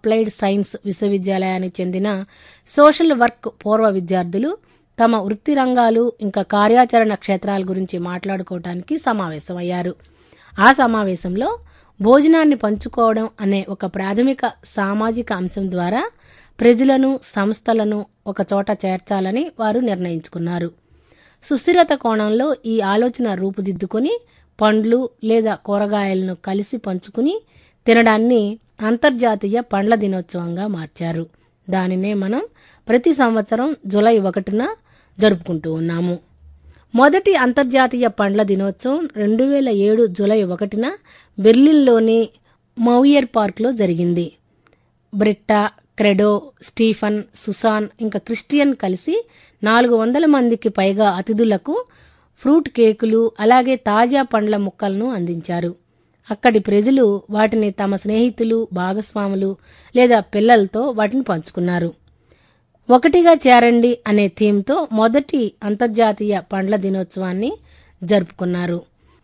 applied science విశ్వవిద్యాలయానికి చెందిన social work పూర్వ విద్యార్థులు తమ వృత్తి రంగాలు ఇంకా కార్యాచరణ క్షేత్రాల గురించి మాట్లాడుకోవడానికి సమావేశమయ్యారు ఆ సమావేశంలో భోజనాన్ని పంచుకోవడం అనే ఒక ప్రాథమిక సామాజిక అంశం ద్వారా ప్రజలను సంస్థలను ఒక చోట చేర్చాలని వారు నిర్ణయించుకున్నారు సుస్థిరత కోణంలో ఈ ఆలోచన రూపుదిద్దుకొని పండ్లు లేదా కూరగాయలను కలిసి పంచుకుని తినడాన్ని అంతర్జాతీయ పండ్ల దినోత్సవంగా మార్చారు దానినే మనం ప్రతి సంవత్సరం జూలై ఒకటిన జరుపుకుంటూ ఉన్నాము మొదటి అంతర్జాతీయ పండ్ల దినోత్సవం రెండు వేల ఏడు జూలై ఒకటిన బెర్లిన్లోని మౌయర్ పార్క్లో జరిగింది బ్రిట్టా క్రెడో స్టీఫన్ సుసాన్ ఇంకా క్రిస్టియన్ కలిసి నాలుగు వందల మందికి పైగా అతిథులకు ఫ్రూట్ కేకులు అలాగే తాజా పండ్ల ముక్కలను అందించారు అక్కడి ప్రజలు వాటిని తమ స్నేహితులు భాగస్వాములు లేదా పిల్లలతో వాటిని పంచుకున్నారు ఒకటిగా చేరండి అనే థీమ్తో మొదటి అంతర్జాతీయ పండ్ల దినోత్సవాన్ని జరుపుకున్నారు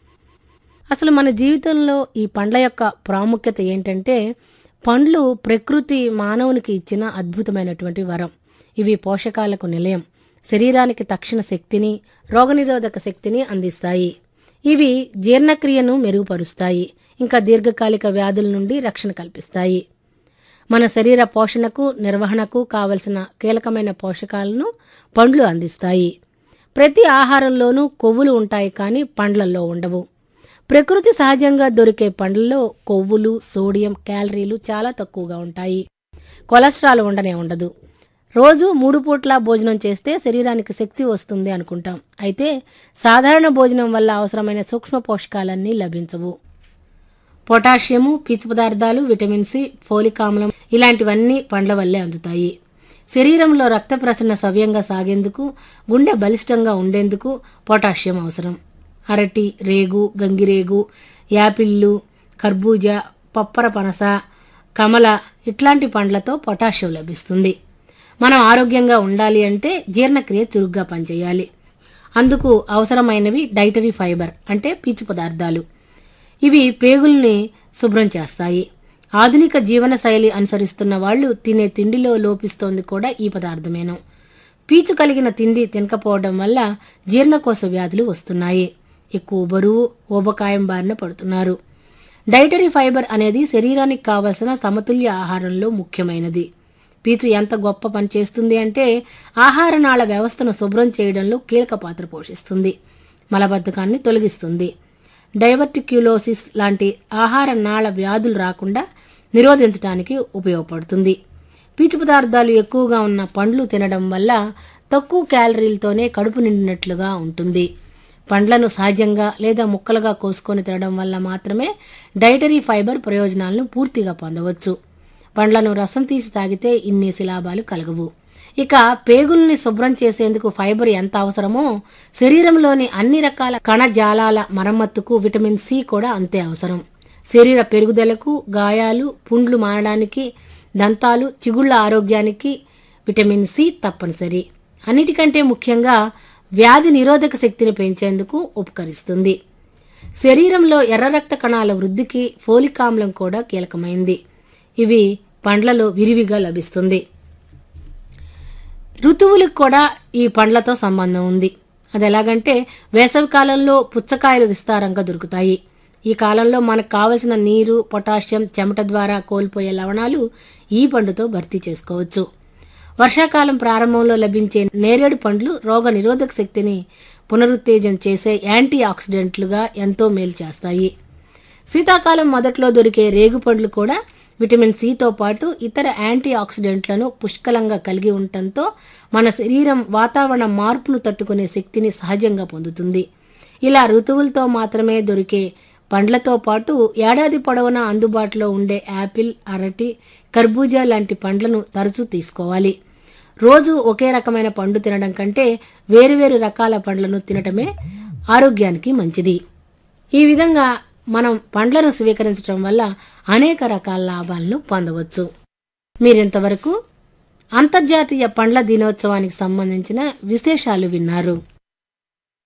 అసలు మన జీవితంలో ఈ పండ్ల యొక్క ప్రాముఖ్యత ఏంటంటే పండ్లు ప్రకృతి మానవునికి ఇచ్చిన అద్భుతమైనటువంటి వరం ఇవి పోషకాలకు నిలయం శరీరానికి తక్షణ శక్తిని రోగనిరోధక శక్తిని అందిస్తాయి ఇవి జీర్ణక్రియను మెరుగుపరుస్తాయి ఇంకా దీర్ఘకాలిక వ్యాధుల నుండి రక్షణ కల్పిస్తాయి మన శరీర పోషణకు నిర్వహణకు కావలసిన కీలకమైన పోషకాలను పండ్లు అందిస్తాయి ప్రతి ఆహారంలోనూ కొవ్వులు ఉంటాయి కానీ పండ్లల్లో ఉండవు ప్రకృతి సహజంగా దొరికే పండ్లలో కొవ్వులు సోడియం క్యాలరీలు చాలా తక్కువగా ఉంటాయి కొలెస్ట్రాల్ ఉండనే ఉండదు రోజు మూడు పూట్ల భోజనం చేస్తే శరీరానికి శక్తి వస్తుంది అనుకుంటాం అయితే సాధారణ భోజనం వల్ల అవసరమైన సూక్ష్మ పోషకాలన్నీ లభించవు పొటాషియము పీచు పదార్థాలు విటమిన్ సి ఫోలిక్ ఆమ్లం ఇలాంటివన్నీ పండ్ల వల్లే అందుతాయి శరీరంలో రక్త ప్రసరణ సవ్యంగా సాగేందుకు గుండె బలిష్టంగా ఉండేందుకు పొటాషియం అవసరం అరటి రేగు గంగిరేగు యాపిళ్ళు కర్బూజా పప్పర పనస కమల ఇట్లాంటి పండ్లతో పొటాషియం లభిస్తుంది మనం ఆరోగ్యంగా ఉండాలి అంటే జీర్ణక్రియ చురుగ్గా పనిచేయాలి అందుకు అవసరమైనవి డైటరీ ఫైబర్ అంటే పీచు పదార్థాలు ఇవి పేగుల్ని శుభ్రం చేస్తాయి ఆధునిక జీవన శైలి అనుసరిస్తున్న వాళ్ళు తినే తిండిలో లోపిస్తోంది కూడా ఈ పదార్థమేను పీచు కలిగిన తిండి తినకపోవడం వల్ల జీర్ణకోశ వ్యాధులు వస్తున్నాయి ఎక్కువ బరువు ఊబకాయం బారిన పడుతున్నారు డైటరీ ఫైబర్ అనేది శరీరానికి కావలసిన సమతుల్య ఆహారంలో ముఖ్యమైనది పీచు ఎంత గొప్ప పని చేస్తుంది అంటే ఆహార నాళ వ్యవస్థను శుభ్రం చేయడంలో కీలక పాత్ర పోషిస్తుంది మలబద్ధకాన్ని తొలగిస్తుంది డైవర్టిక్యులోసిస్ లాంటి ఆహార నాళ వ్యాధులు రాకుండా నిరోధించడానికి ఉపయోగపడుతుంది పీచు పదార్థాలు ఎక్కువగా ఉన్న పండ్లు తినడం వల్ల తక్కువ క్యాలరీలతోనే కడుపు నిండినట్లుగా ఉంటుంది పండ్లను సహజంగా లేదా ముక్కలుగా కోసుకొని తినడం వల్ల మాత్రమే డైటరీ ఫైబర్ ప్రయోజనాలను పూర్తిగా పొందవచ్చు పండ్లను రసం తీసి తాగితే ఇన్నేసి లాభాలు కలగవు ఇక పేగుల్ని శుభ్రం చేసేందుకు ఫైబర్ ఎంత అవసరమో శరీరంలోని అన్ని రకాల కణజాలాల మరమ్మతుకు విటమిన్ సి కూడా అంతే అవసరం శరీర పెరుగుదలకు గాయాలు పుండ్లు మారడానికి దంతాలు చిగుళ్ల ఆరోగ్యానికి విటమిన్ సి తప్పనిసరి అన్నిటికంటే ముఖ్యంగా వ్యాధి నిరోధక శక్తిని పెంచేందుకు ఉపకరిస్తుంది శరీరంలో ఎర్ర రక్త కణాల వృద్ధికి ఫోలిక్ ఆమ్లం కూడా కీలకమైంది ఇవి పండ్లలో విరివిగా లభిస్తుంది ఋతువులకు కూడా ఈ పండ్లతో సంబంధం ఉంది అది ఎలాగంటే వేసవి కాలంలో పుచ్చకాయలు విస్తారంగా దొరుకుతాయి ఈ కాలంలో మనకు కావలసిన నీరు పొటాషియం చెమట ద్వారా కోల్పోయే లవణాలు ఈ పండుతో భర్తీ చేసుకోవచ్చు వర్షాకాలం ప్రారంభంలో లభించే నేరేడు పండ్లు రోగ నిరోధక శక్తిని పునరుత్తేజం చేసే యాంటీ ఆక్సిడెంట్లుగా ఎంతో మేలు చేస్తాయి శీతాకాలం మొదట్లో దొరికే రేగు పండ్లు కూడా విటమిన్ సితో పాటు ఇతర యాంటీ ఆక్సిడెంట్లను పుష్కలంగా కలిగి ఉండటంతో మన శరీరం వాతావరణ మార్పును తట్టుకునే శక్తిని సహజంగా పొందుతుంది ఇలా ఋతువులతో మాత్రమే దొరికే పండ్లతో పాటు ఏడాది పొడవునా అందుబాటులో ఉండే యాపిల్ అరటి కర్బూజా లాంటి పండ్లను తరచూ తీసుకోవాలి రోజు ఒకే రకమైన పండు తినడం కంటే వేరువేరు రకాల పండ్లను తినటమే ఆరోగ్యానికి మంచిది ఈ విధంగా మనం పండ్లను స్వీకరించడం వల్ల అనేక రకాల లాభాలను పొందవచ్చు మీరింతవరకు అంతర్జాతీయ పండ్ల దినోత్సవానికి సంబంధించిన విశేషాలు విన్నారు